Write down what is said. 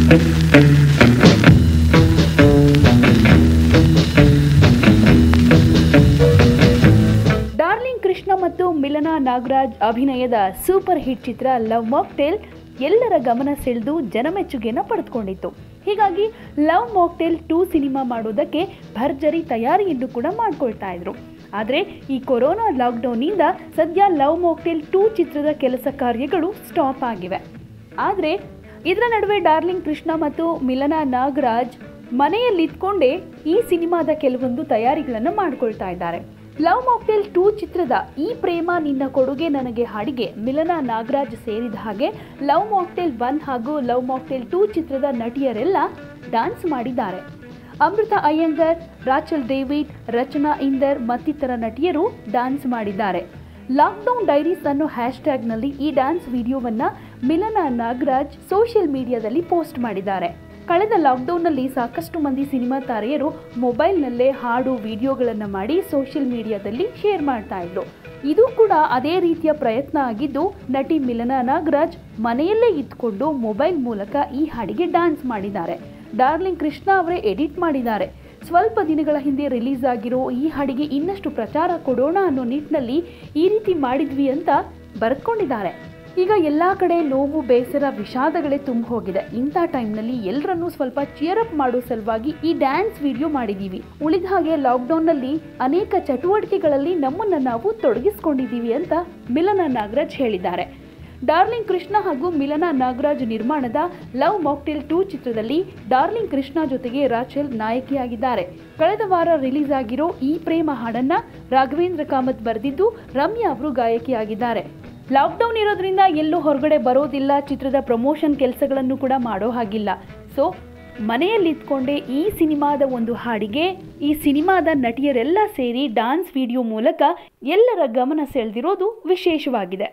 darling Krishna ಮತ್ತು ಮಿಲನಾ ನಾಗರಾಜ್ ಅಭಿನಯದ super hit ಚಿತ್ರ ಲವ್ ಮಾಕ್ಟೇಲ್ ಎಲ್ಲರ ಗಮನ ಸೆಳೆದು ಜನಮೆಚ್ಚುಗೆಯನ್ನು ಪಡೆದುಕೊಂಡಿತ್ತು ಹೀಗಾಗಿ ಲವ್ ಮಾಕ್ಟೇಲ್ ಟೂ ಸಿನಿಮಾ ಮಾಡೋದಕ್ಕೆ ಭರ್ಜರಿ ತಯಾರಿಯನ್ನು ಕೂಡ ಮಾಡ್ಕೊಳ್ತಾ ಇದ್ರು ಆದರೆ ಈ ಕೊರೋನಾ ಲಾಕ್ಡೌನ್ನಿಂದ ಸದ್ಯ ಲವ್ ಮಾಕ್ಟೇಲ್ ಟೂ ಚಿತ್ರದ ಕೆಲಸ ಕಾರ್ಯಗಳು ಸ್ಟಾಪ್ ಆಗಿವೆ ಆದರೆ ಇದರ ನಡುವೆ ಡಾರ್ಲಿಂಗ್ ಕೃಷ್ಣ ಮತ್ತು ಮಿಲನಾ ನಾಗರಾಜ್ ಮನೆಯಲ್ಲಿದ್ಕೊಂಡೇ ಈ ಸಿನಿಮಾದ ಕೆಲವೊಂದು ತಯಾರಿಗಳನ್ನು ಮಾಡ್ಕೊಳ್ತಾ ಇದ್ದಾರೆ ಲವ್ ಮಾಕ್ಟೇಲ್ ಟೂ ಚಿತ್ರದ ಈ ಪ್ರೇಮ ನಿನ್ನ ಕೊಡುಗೆ ನನಗೆ ಹಾಡಿಗೆ ಮಿಲನಾ ನಾಗರಾಜ್ ಸೇರಿದ ಹಾಗೆ ಲವ್ ಮಾಕ್ಟೇಲ್ ಒನ್ ಹಾಗೂ ಲವ್ ಮಾಕ್ಟೇಲ್ ಟೂ ಚಿತ್ರದ ನಟಿಯರೆಲ್ಲ ಡಾನ್ಸ್ ಮಾಡಿದ್ದಾರೆ ಅಮೃತ ಅಯ್ಯಂಗರ್ ರಾಚಲ್ ಡೇವಿಡ್ ರಚನಾ ಇಂದರ್ ಮತ್ತಿತರ ನಟಿಯರು ಡಾನ್ಸ್ ಮಾಡಿದ್ದಾರೆ ಲಾಕ್ಡೌನ್ ಡೈರೀಸ್ ಅನ್ನೋ ಹ್ಯಾಶ್ಟ್ಯಾಗ್ನಲ್ಲಿ ಈ ಡ್ಯಾನ್ಸ್ ವಿಡಿಯೋವನ್ನ ಮಿಲನಾ ನಾಗರಾಜ್ ಸೋಷಿಯಲ್ ಮೀಡಿಯಾದಲ್ಲಿ ಪೋಸ್ಟ್ ಮಾಡಿದ್ದಾರೆ ಕಳೆದ ಲಾಕ್ಡೌನ್ನಲ್ಲಿ ಸಾಕಷ್ಟು ಮಂದಿ ಸಿನಿಮಾ ತಾರೆಯರು ಮೊಬೈಲ್ನಲ್ಲೇ ಹಾಡು ವಿಡಿಯೋಗಳನ್ನು ಮಾಡಿ ಸೋಷಿಯಲ್ ಮೀಡಿಯಾದಲ್ಲಿ ಶೇರ್ ಮಾಡ್ತಾ ಇದ್ರು ಇದು ಕೂಡ ಅದೇ ರೀತಿಯ ಪ್ರಯತ್ನ ಆಗಿದ್ದು ನಟಿ ಮಿಲನಾ ನಾಗರಾಜ್ ಮನೆಯಲ್ಲೇ ಇದ್ಕೊಂಡು ಮೊಬೈಲ್ ಮೂಲಕ ಈ ಹಾಡಿಗೆ ಡ್ಯಾನ್ಸ್ ಮಾಡಿದ್ದಾರೆ ಡಾರ್ಲಿಂಗ್ ಕೃಷ್ಣ ಅವರೇ ಎಡಿಟ್ ಮಾಡಿದ್ದಾರೆ ಸ್ವಲ್ಪ ದಿನಗಳ ಹಿಂದೆ ರಿಲೀಸ್ ಆಗಿರೋ ಈ ಹಾಡಿಗೆ ಇನ್ನಷ್ಟು ಪ್ರಚಾರ ಕೊಡೋಣ ಅನ್ನೋ ನಿಟ್ಟಿನಲ್ಲಿ ಈ ರೀತಿ ಮಾಡಿದ್ವಿ ಅಂತ ಬರ್ಕೊಂಡಿದ್ದಾರೆ ಈಗ ಎಲ್ಲ ಕಡೆ ನೋವು ಬೇಸರ ವಿಷಾದಗಳೇ ತುಂಬ ಹೋಗಿದೆ ಇಂಥ ಟೈಮ್ನಲ್ಲಿ ಎಲ್ಲರನ್ನೂ ಸ್ವಲ್ಪ ಚಿಯರ್ ಅಪ್ ಮಾಡೋ ಸಲುವಾಗಿ ಈ ಡ್ಯಾನ್ಸ್ ವಿಡಿಯೋ ಮಾಡಿದ್ದೀವಿ ಉಳಿದ ಹಾಗೆ ಲಾಕ್ಡೌನ್ನಲ್ಲಿ ಅನೇಕ ಚಟುವಟಿಕೆಗಳಲ್ಲಿ ನಮ್ಮನ್ನು ನಾವು ತೊಡಗಿಸ್ಕೊಂಡಿದ್ದೀವಿ ಅಂತ ಮಿಲನ ನಾಗರಾಜ್ ಹೇಳಿದ್ದಾರೆ ಡಾರ್ಲಿಂಗ್ ಕೃಷ್ಣ ಹಾಗೂ ಮಿಲನಾ ನಾಗರಾಜ್ ನಿರ್ಮಾಣದ ಲವ್ ಮಾಕ್ಟೇಲ್ ಟೂ ಚಿತ್ರದಲ್ಲಿ ಡಾರ್ಲಿಂಗ್ ಕೃಷ್ಣ ಜೊತೆಗೆ ರಾಚೆಲ್ ನಾಯಕಿಯಾಗಿದ್ದಾರೆ ಕಳೆದ ವಾರ ರಿಲೀಸ್ ಆಗಿರೋ ಈ ಪ್ರೇಮ ಹಾಡನ್ನ ರಾಘವೇಂದ್ರ ಕಾಮತ್ ಬರೆದಿದ್ದು ರಮ್ಯಾ ಅವರು ಗಾಯಕಿಯಾಗಿದ್ದಾರೆ ಲಾಕ್ಡೌನ್ ಇರೋದ್ರಿಂದ ಎಲ್ಲೂ ಹೊರಗಡೆ ಬರೋದಿಲ್ಲ ಚಿತ್ರದ ಪ್ರಮೋಷನ್ ಕೆಲಸಗಳನ್ನು ಕೂಡ ಮಾಡೋ ಹಾಗಿಲ್ಲ ಸೊ ಮನೆಯಲ್ಲಿದ್ಕೊಂಡೇ ಈ ಸಿನಿಮಾದ ಒಂದು ಹಾಡಿಗೆ ಈ ಸಿನಿಮಾದ ನಟಿಯರೆಲ್ಲ ಸೇರಿ ಡಾನ್ಸ್ ವಿಡಿಯೋ ಮೂಲಕ ಎಲ್ಲರ ಗಮನ ಸೆಳೆದಿರೋದು ವಿಶೇಷವಾಗಿದೆ